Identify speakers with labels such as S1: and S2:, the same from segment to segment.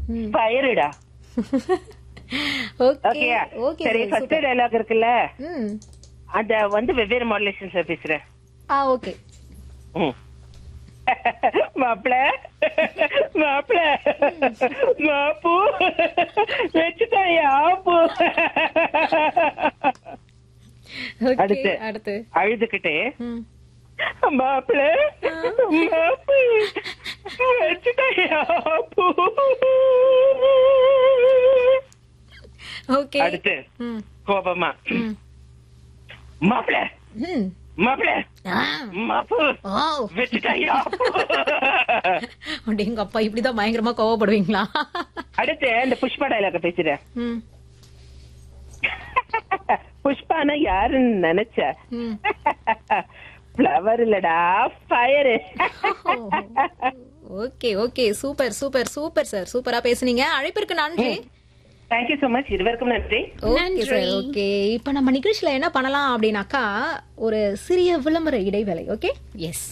S1: ஃபயருடா
S2: okay
S1: ஓகேயா
S2: okay
S1: சரி first dialogue இருக்குல்ல
S2: ம்
S1: அத வந்து வெவ்வேறு மாடுலேஷன்ஸ்ல பேசுறேன்
S2: ஆ ஓகே
S1: ம். மாப்பிள மாப்பிள மாப்பு வச்சுட்டாயா ஆப்பு
S2: ஓகே
S1: அடுத்து.
S2: அடுத்து
S1: அழுதுகிட்டே
S2: ம்
S1: மாப்பிள மாப்பு வச்சுட்டாயா ஆப்பு
S2: ஓகே
S1: அடுத்து
S2: ம்
S1: கோபமா
S2: ம்
S1: மாப்பிள
S2: ம்
S1: மாப்பிள
S2: ஆ
S1: மாப்பு
S2: ஓ
S1: வச்சுட்டாயா ஆப்பு
S2: அப்படிங்க அப்பா இப்படிதான் பயங்கரமா கோவப்படுவீங்களா
S1: அடுத்து இந்த புஷ்பா டைலாக பேசுறேன்
S2: ம்
S1: புஷ்பானா யாருன்னு நினைச்ச
S2: ம்
S1: ஃப்ளவர் இல்லடா fire
S2: okay okay super super super sir சூப்பரா பேசுனீங்க அழைப்பிற்கு நன்றி
S1: தேங்க்யூ சோ மச் இருவருக்கும் நன்றி
S2: ஓகே சார் ஓகே இப்ப நம்ம நிகழ்ச்சியில என்ன பண்ணலாம் அப்படின்னாக்கா ஒரு சிறிய விளம்பர இடைவேளை okay yes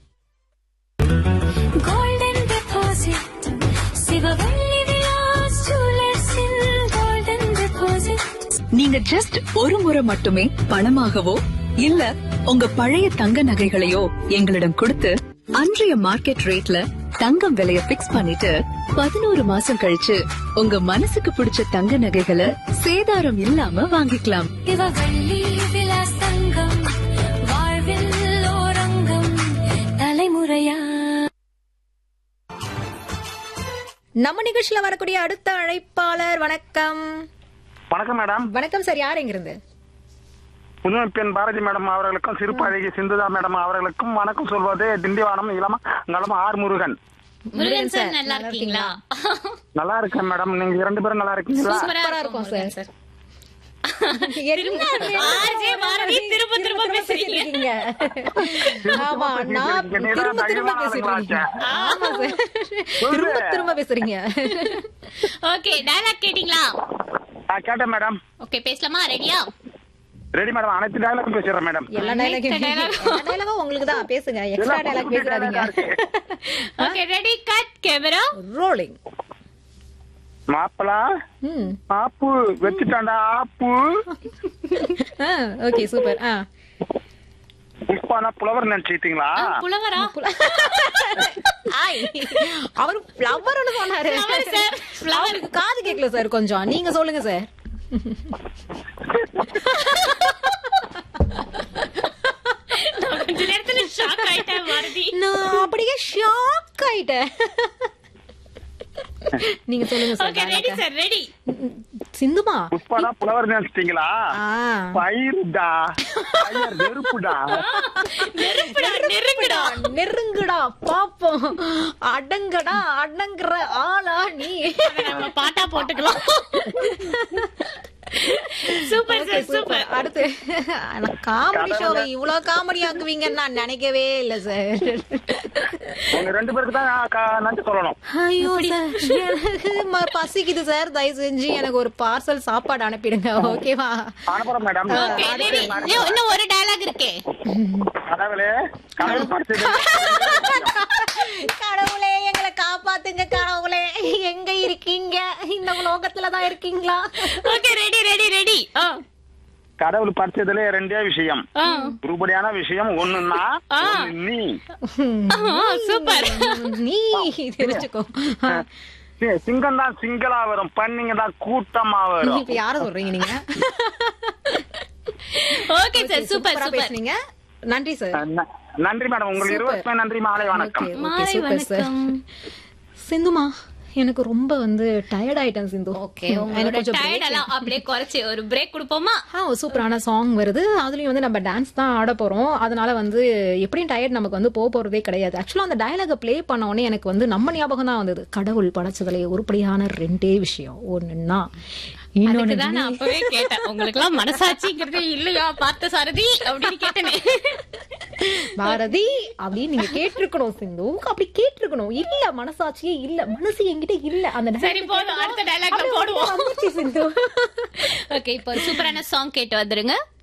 S3: Golden deposit. Sivavalli Vilas ஜுவல்லர்ஸின் golden deposit.
S4: நீங்க ஜஸ்ட் ஒரு முறை மட்டுமே பணமாகவோ இல்ல உங்க பழைய தங்க நகைகளையோ எங்களிடம் கொடுத்து அன்றைய மார்க்கெட் ரேட்ல தங்கம் விலைய பிக்ஸ் பண்ணிட்டு பதினோரு மாசம் கழிச்சு உங்க மனசுக்கு பிடிச்ச தங்க நகைகளை சேதாரம் இல்லாம வாங்கிக்கலாம்
S3: சிவவள்ளி விலாஸ் தங்கம். வாழ்வில் ஓரங்கம். தலைமுறையா
S2: நம்ம நிகழ்ச்சியில வரக்கூடிய அடுத்த அழைப்பாளர் வணக்கம்
S5: வணக்கம் மேடம்
S2: வணக்கம் சார் யார் எங்கிருந்து
S5: புதுமை பெண் பாரதி மேடம் அவர்களுக்கும் சிறுபாழகி சிந்துதா மேடம் அவர்களுக்கும் வணக்கம் சொல்வது திண்டிவனம் இளம நலம ஆர் முருகன்
S2: முருகன் சார் நல்லா இருக்கீங்களா
S5: நல்லா இருக்கேன் மேடம் நீங்க இரண்டு பேரும் நல்லா இருக்கீங்களா
S2: சூப்பரா இருக்கும் சார் திரும்ப திரும்ப பேசுறீங்க ஆமா நான் திரும்ப திரும்ப பேசுறீங்க ஆமா சார் திரும்ப திரும்ப பேசுறீங்க
S6: ஓகே டயலாக் கேட்டிங்களா
S5: ஆ, கேட்டேன் மேடம்
S6: ஓகே பேசலாமா ரெடியா
S5: ரெடி மேடம் அனைத்து டயலாக்கும் பேசுறேன் மேடம்
S2: எல்லா டைலாகும் எல்லா டைலாகும் உங்களுக்கு தான் பேசுங்க எக்ஸ்ட்ரா டைலாக் பேசுறாதீங்க
S6: okay ready cut camera
S2: rolling
S5: மாப்பிளா
S2: ம்
S5: ஆப்பு வச்சுட்டாண்டா ஆப்பு
S2: ஓகே சூப்பர் ஆ
S5: புஷ்பானா புலவர் நினைச்சிட்டீங்களா
S6: புலவரா
S2: ஆய் அவர் ஃப்ளவர்னு சொன்னாரு
S6: sir, flower.
S2: அவருக்கு காது கேட்கல சார் கொஞ்சம் நீங்க சொல்லுங்க சார்
S6: நான் கொஞ்ச நேரத்துல ஷாக் ஆயிட்டேன் பாரதி
S2: நான் அப்படியே ஷாக் ஆயிட்டேன் நீங்க சொல்லுங்க
S6: okay ready
S2: sir
S6: sir ready
S2: சிந்துமா
S5: புஷ்பானா புலவர் நினைச்சிட்டீங்களா
S2: ஆ
S5: பயிருடா பயிர் நெருப்புடா
S6: நெருப்புடா நெருங்குடா
S2: நெருங்குடா பாப்போம் அடங்கடா அடங்குற ஆளா நீ
S6: நம்ம பாட்டா போட்டுக்கலாம் super
S2: Okay,
S6: sir
S2: super.
S6: Super
S2: அடுத்து காமெடி ஷோவை இவ்வளவு காமெடி ஆக்குவீங்கன்னு நான் நினைக்கவே இல்ல சார்
S5: உங்க ரெண்டு பேருக்கு தான் க- நன்றி சொல்லணும்
S2: ஐயோ சார் எனக்கு ம- பசிக்குது சார் தயவு செஞ்சு எனக்கு ஒரு பார்சல் சாப்பாடு அனுப்பிடுங்க ஓகேவா
S5: அனுப்புறேன் மேடம்
S6: ஓகே ரெடி இன்னும் ஒரு டயலாக் இருக்கே
S5: கடவுளே கடவுள் படைச்சது
S2: கடவுளே எங்களை காப்பாத்துங்க கடவுளே எங்க இருக்கீங்க இந்த உலோகத்துல தான் இருக்கீங்களா
S6: ஓகே ரெடி ரெடி ரெடி ஆ
S5: கடவுள் படைச்சதுல ரெண்டே விஷயம்
S6: ஆ
S5: உருப்படியான விஷயம் ஒண்ணுன்னா
S6: ஆ.
S5: ஒண்ணு நீ
S6: சூப்பர்
S2: நீ தெரிஞ்சுக்கோ
S5: சிங்கம் தான் சிங்களா வரும் பண்ணிங்க தான் கூட்டமா வரும்
S2: இப்ப யார சொல்றீங்க நீங்க
S6: ஓகே சார் சூப்பர்
S2: சூப்பரா
S6: சூப்பர்
S2: பேசுனீங்க நன்றி சார்
S5: ந- நன்றி மேடம் உங்களுக்கு
S2: Super.
S5: இருபத்தி நன்றி மாலை வணக்கம்
S2: Okay, okay,
S6: மாலை
S2: super, sir.
S6: வணக்கம்
S2: சிந்துமா எனக்கு ரொம்ப வந்து டயர்ட் ஆயிட்டேன் சிந்து
S6: ஓகே
S2: எனக்கு
S6: உங்களோட
S2: கொஞ்சம் break
S6: டயர்ட் எல்லாம் அப்படியே குறைச்சு ஒரு பிரேக் கொடுப்போமா
S2: ஆ ஒரு சூப்பரான சாங் வருது அதுலயும் வந்து நம்ம டான்ஸ் தான் ஆட போறோம் அதனால வந்து எப்படியும் டயர்ட் நமக்கு வந்து போக போறதே கிடையாது ஆக்சுவலா அந்த டயலாக ப்ளே பண்ண உடனே எனக்கு வந்து நம்ம ஞாபகம் தான் வந்தது கடவுள் படைச்சதுல உருப்படியான ரெண்டே விஷயம் ஒண்ணுன்னா இன்னொன்னு
S6: அதுக்குதான் நான் அப்பவே கேட்டேன் உங்களுக்கு எல்லாம் மனசாட்சிங்கிறதே இல்லையா பார்த்த சாரதி அப்படின்னு கேட்டேனே
S2: பாரதி அப்படின்னு நீங்க கேட்டிருக்கணும் சிந்து அப்படி கேட்டிருக்கணும் இல்ல மனசாட்சியே இல்ல மனசு என்கிட்ட இல்ல அந்த
S6: சரி போதும் அடுத்த டைலாக்ல
S2: அப்படியே
S6: போடுவோம்
S2: வந்துச்சு சிந்து
S6: ஓகே இப்போ ஒரு சூப்பரான சாங் கேட்டு வந்துருங்க